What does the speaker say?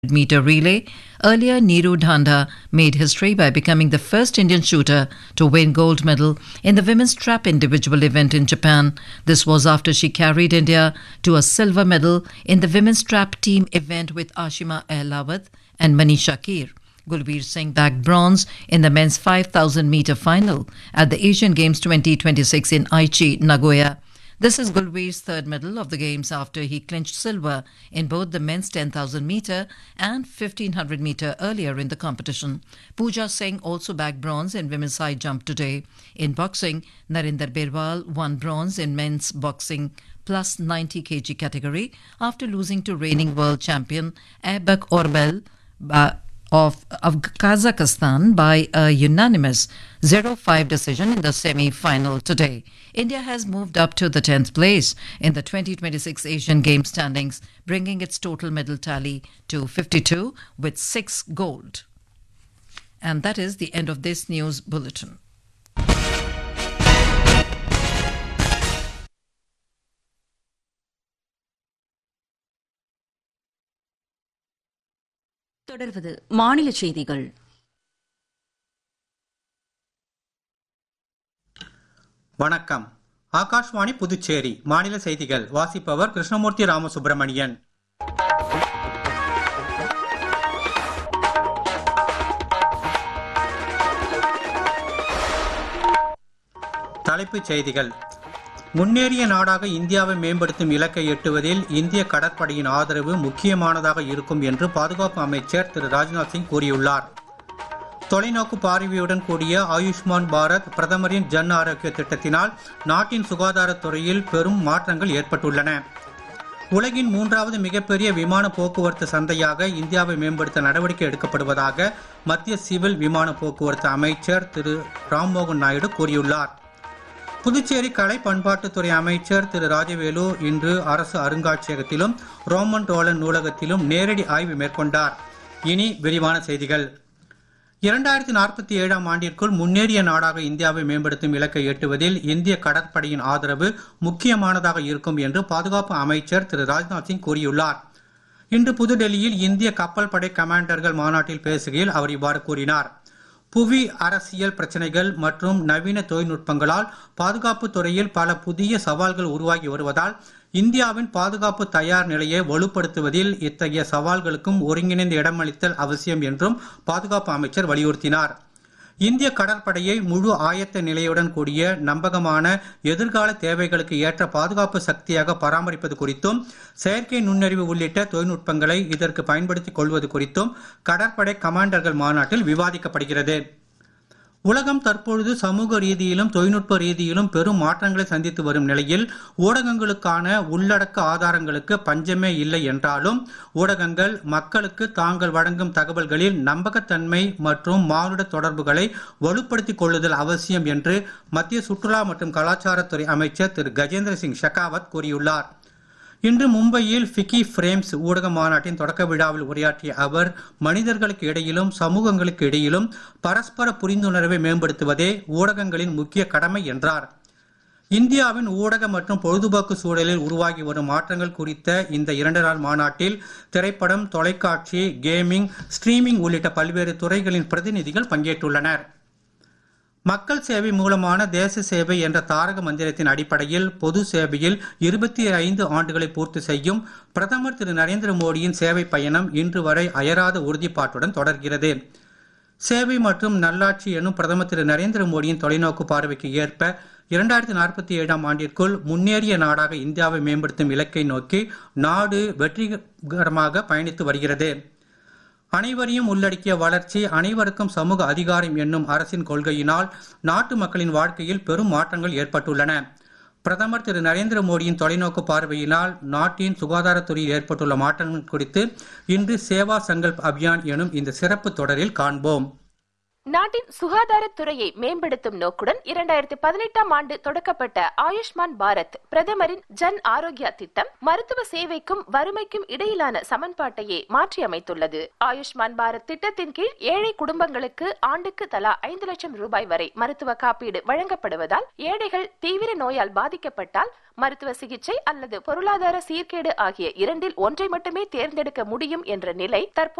meter relay. Earlier, Neeru Dhanda made history by becoming the first Indian shooter to win gold medal in the women's trap individual event in Japan. This was after she carried India to a silver medal in the women's trap team event with Ashima Ehlawat and Manisha Keer. Gulveer Singh bagged bronze in the men's 5000 meter final at the Asian Games 2026 in Aichi, Nagoya. This is Gulveer's third medal of the Games after he clinched silver in both the men's 10,000 meter and 1500 meter earlier in the competition. Pooja Singh also bagged bronze in women's high jump today. In boxing, Narinder Birwal won bronze in men's boxing plus 90 kg category after losing to reigning world champion Aybek Orbel. Uh, of, of Kazakhstan by a unanimous 0-5 decision in the semi-final today. India has moved up to the 10th place in the 2026 Asian Games standings, bringing its total medal tally to 52 with 6 gold. And that is the end of this news bulletin. தொடர்வது மாநில செய்திகள் வணக்கம் ஆகாஷ்வாணி புதுச்சேரி மாநில செய்திகள் வாசிப்பவர் கிருஷ்ணமூர்த்தி ராமசுப்பிரமணியன் தலைப்புச் செய்திகள் முன்னேறிய நாடாக இந்தியாவை மேம்படுத்தும் இலக்கை எட்டுவதில் இந்திய கடற்படையின் ஆதரவு முக்கியமானதாக இருக்கும் என்று பாதுகாப்பு அமைச்சர் திரு ராஜ்நாத் சிங் கூறியுள்ளார் தொலைநோக்கு பார்வையுடன் கூடிய ஆயுஷ்மான் பாரத் பிரதமரின் ஜன் ஆரோக்கிய திட்டத்தினால் நாட்டின் சுகாதாரத்துறையில் பெரும் மாற்றங்கள் ஏற்பட்டுள்ளன உலகின் மூன்றாவது மிகப்பெரிய விமான போக்குவரத்து சந்தையாக இந்தியாவை மேம்படுத்த நடவடிக்கை எடுக்கப்படுவதாக மத்திய சிவில் விமான போக்குவரத்து அமைச்சர் திரு ராம்மோகன் நாயுடு கூறியுள்ளார் புதுச்சேரி கலை பண்பாட்டுத்துறை அமைச்சர் திரு ராஜவேலு இன்று அரசு அருங்காட்சியகத்திலும் ரோமன் ரோலன் நூலகத்திலும் நேரடி ஆய்வு மேற்கொண்டார் இனி விரிவான செய்திகள் இரண்டாயிரத்தி நாற்பத்தி ஏழாம் ஆண்டிற்குள் முன்னேறிய நாடாக இந்தியாவை மேம்படுத்தும் இலக்கை எட்டுவதில் இந்திய கடற்படையின் ஆதரவு முக்கியமானதாக இருக்கும் என்று பாதுகாப்பு அமைச்சர் திரு ராஜ்நாத் சிங் கூறியுள்ளார் இன்று புதுடெல்லியில் இந்திய கப்பல் படை கமாண்டர்கள் மாநாட்டில் பேசுகையில் அவர் இவ்வாறு கூறினார் புவி அரசியல் பிரச்சனைகள் மற்றும் நவீன தொழில்நுட்பங்களால் பாதுகாப்பு துறையில் பல புதிய சவால்கள் உருவாகி வருவதால் இந்தியாவின் பாதுகாப்பு தயார் நிலையை வலுப்படுத்துவதில் இத்தகைய சவால்களுக்கும் ஒருங்கிணைந்த இடமளித்தல் அவசியம் என்றும் பாதுகாப்பு அமைச்சர் வலியுறுத்தினார் இந்திய கடற்படையை முழு ஆயத்த நிலையுடன் கூடிய நம்பகமான எதிர்கால தேவைகளுக்கு ஏற்ற பாதுகாப்பு சக்தியாக பராமரிப்பது குறித்தும் செயற்கை நுண்ணறிவு உள்ளிட்ட தொழில்நுட்பங்களை இதற்கு பயன்படுத்திக் கொள்வது குறித்தும் கடற்படை கமாண்டர்கள் மாநாட்டில் விவாதிக்கப்படுகிறது உலகம் தற்பொழுது சமூக ரீதியிலும் தொழில்நுட்ப ரீதியிலும் பெரும் மாற்றங்களை சந்தித்து வரும் நிலையில் ஊடகங்களுக்கான உள்ளடக்க ஆதாரங்களுக்கு பஞ்சமே இல்லை என்றாலும் ஊடகங்கள் மக்களுக்கு தாங்கள் வழங்கும் தகவல்களில் நம்பகத்தன்மை மற்றும் மானுட தொடர்புகளை வலுப்படுத்திக் கொள்ளுதல் அவசியம் என்று மத்திய சுற்றுலா மற்றும் கலாச்சாரத்துறை அமைச்சர் திரு கஜேந்திர சிங் ஷெகாவத் கூறியுள்ளார் இன்று மும்பையில் ஃபிக்கி ஃப்ரேம்ஸ் ஊடக மாநாட்டின் தொடக்க விழாவில் உரையாற்றிய அவர் மனிதர்களுக்கு இடையிலும் சமூகங்களுக்கு இடையிலும் பரஸ்பர புரிந்துணர்வை மேம்படுத்துவதே ஊடகங்களின் முக்கிய கடமை என்றார் இந்தியாவின் ஊடக மற்றும் பொழுதுபோக்கு சூழலில் உருவாகி வரும் மாற்றங்கள் குறித்த இந்த இரண்டு நாள் மாநாட்டில் திரைப்படம் தொலைக்காட்சி கேமிங் ஸ்ட்ரீமிங் உள்ளிட்ட பல்வேறு துறைகளின் பிரதிநிதிகள் பங்கேற்றுள்ளனர் மக்கள் சேவை மூலமான தேச சேவை என்ற தாரக மந்திரத்தின் அடிப்படையில் பொது சேவையில் இருபத்தி ஐந்து ஆண்டுகளை பூர்த்தி செய்யும் பிரதமர் திரு நரேந்திர மோடியின் சேவை பயணம் இன்று வரை அயராத உறுதிப்பாட்டுடன் தொடர்கிறது சேவை மற்றும் நல்லாட்சி எனும் பிரதமர் திரு நரேந்திர மோடியின் தொலைநோக்கு பார்வைக்கு ஏற்ப இரண்டாயிரத்தி நாற்பத்தி ஏழாம் ஆண்டிற்குள் முன்னேறிய நாடாக இந்தியாவை மேம்படுத்தும் இலக்கை நோக்கி நாடு வெற்றிகரமாக பயணித்து வருகிறது அனைவரையும் உள்ளடக்கிய வளர்ச்சி அனைவருக்கும் சமூக அதிகாரம் என்னும் அரசின் கொள்கையினால் நாட்டு மக்களின் வாழ்க்கையில் பெரும் மாற்றங்கள் ஏற்பட்டுள்ளன பிரதமர் திரு நரேந்திர மோடியின் தொலைநோக்கு பார்வையினால் நாட்டின் சுகாதாரத்துறையில் ஏற்பட்டுள்ள மாற்றங்கள் குறித்து இன்று சேவா சங்கல்ப் அபியான் எனும் இந்த சிறப்பு தொடரில் காண்போம் நாட்டின் சுகாதாரத்துறையை மேம்படுத்தும் நோக்குடன் இரண்டாயிரத்தி பதினெட்டாம் ஆண்டு தொடக்கப்பட்ட ஆயுஷ்மான் பாரத் பிரதமரின் ஜன் ஆரோக்கியா திட்டம் மருத்துவ சேவைக்கும் வறுமைக்கும் இடையிலான சமன்பாட்டையே மாற்றி அமைத்துள்ளது ஆயுஷ்மான் பாரத் திட்டத்தின் கீழ் ஏழை குடும்பங்களுக்கு ஆண்டுக்கு தலா ஐந்து லட்சம் ரூபாய் வரை மருத்துவ காப்பீடு வழங்கப்படுவதால் ஏழைகள் தீவிர நோயால் பாதிக்கப்பட்டால் மருத்துவ சிகிச்சை அல்லது பொருளாதார சீர்கேடு ஆகிய இரண்டில் ஒன்றை மட்டுமே தேர்ந்தெடுக்க முடியும் என்ற நிலை தற்போது